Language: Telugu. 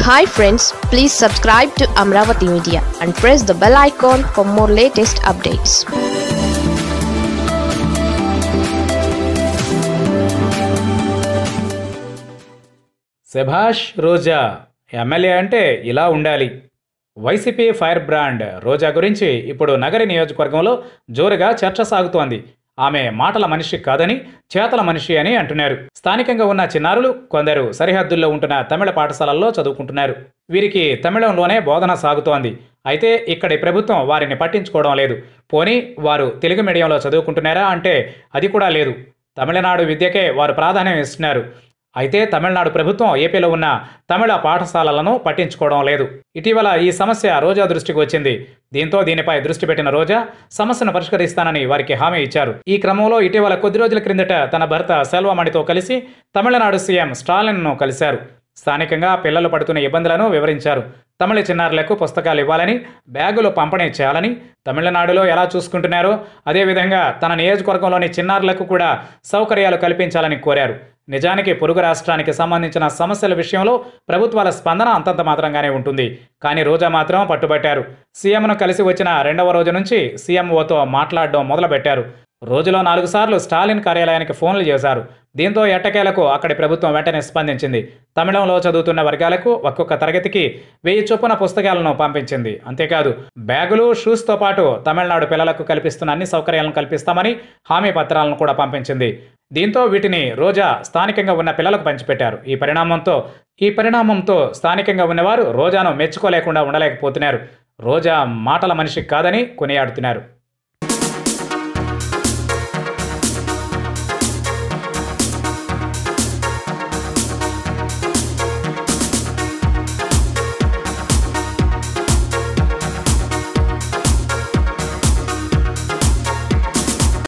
hi friends please subscribe to Amaravati media and press the bell icon for more latest updates శభాష్ రోజా ఎమ్మెల్యే అంటే ఇలా ఉండాలి వైసీపీ ఫైర్ బ్రాండ్ రోజా గురించి ఇప్పుడు నగరి నియోజకవర్గంలో జోరుగా చర్చ సాగుతోంది ఆమె మాటల మనిషి కాదని చేతల మనిషి అని అంటున్నారు స్థానికంగా ఉన్న చిన్నారులు కొందరు సరిహద్దుల్లో ఉంటున్న తమిళ పాఠశాలల్లో చదువుకుంటున్నారు వీరికి తమిళంలోనే బోధన సాగుతోంది అయితే ఇక్కడి ప్రభుత్వం వారిని పట్టించుకోవడం లేదు పోనీ వారు తెలుగు మీడియంలో చదువుకుంటున్నారా అంటే అది కూడా లేదు తమిళనాడు విద్యకే వారు ప్రాధాన్యం ఇస్తున్నారు అయితే తమిళనాడు ప్రభుత్వం ఏపీలో ఉన్న తమిళ పాఠశాలలను పట్టించుకోవడం లేదు ఇటీవల ఈ సమస్య రోజా దృష్టికి వచ్చింది దీంతో దీనిపై దృష్టి పెట్టిన రోజా సమస్యను పరిష్కరిస్తానని వారికి హామీ ఇచ్చారు ఈ క్రమంలో ఇటీవల కొద్ది రోజుల క్రిందట తన భర్త సెల్వమణితో కలిసి తమిళనాడు సీఎం స్టాలిన్ను కలిశారు స్థానికంగా పిల్లలు పడుతున్న ఇబ్బందులను వివరించారు తమిళ చిన్నారులకు పుస్తకాలు ఇవ్వాలని బ్యాగులు పంపిణీ చేయాలని తమిళనాడులో ఎలా చూసుకుంటున్నారో అదేవిధంగా తన నియోజకవర్గంలోని చిన్నారులకు కూడా సౌకర్యాలు కల్పించాలని కోరారు నిజానికి పొరుగు రాష్ట్రానికి సంబంధించిన సమస్యల విషయంలో ప్రభుత్వాల స్పందన అంతంత మాత్రంగానే ఉంటుంది కానీ రోజా మాత్రం పట్టుబట్టారు సీఎంను కలిసి వచ్చిన రెండవ రోజు నుంచి సీఎంఓతో మాట్లాడడం మొదలుపెట్టారు రోజులో నాలుగు సార్లు స్టాలిన్ కార్యాలయానికి ఫోన్లు చేశారు దీంతో ఎట్టకేలకు అక్కడి ప్రభుత్వం వెంటనే స్పందించింది తమిళంలో చదువుతున్న వర్గాలకు ఒక్కొక్క తరగతికి వెయ్యి చొప్పున పుస్తకాలను పంపించింది అంతేకాదు బ్యాగులు షూస్తో పాటు తమిళనాడు పిల్లలకు కల్పిస్తున్న అన్ని సౌకర్యాలను కల్పిస్తామని హామీ పత్రాలను కూడా పంపించింది దీంతో వీటిని రోజా స్థానికంగా ఉన్న పిల్లలకు పంచిపెట్టారు ఈ పరిణామంతో ఈ పరిణామంతో స్థానికంగా ఉన్నవారు రోజాను మెచ్చుకోలేకుండా ఉండలేకపోతున్నారు రోజా మాటల మనిషి కాదని కొనియాడుతున్నారు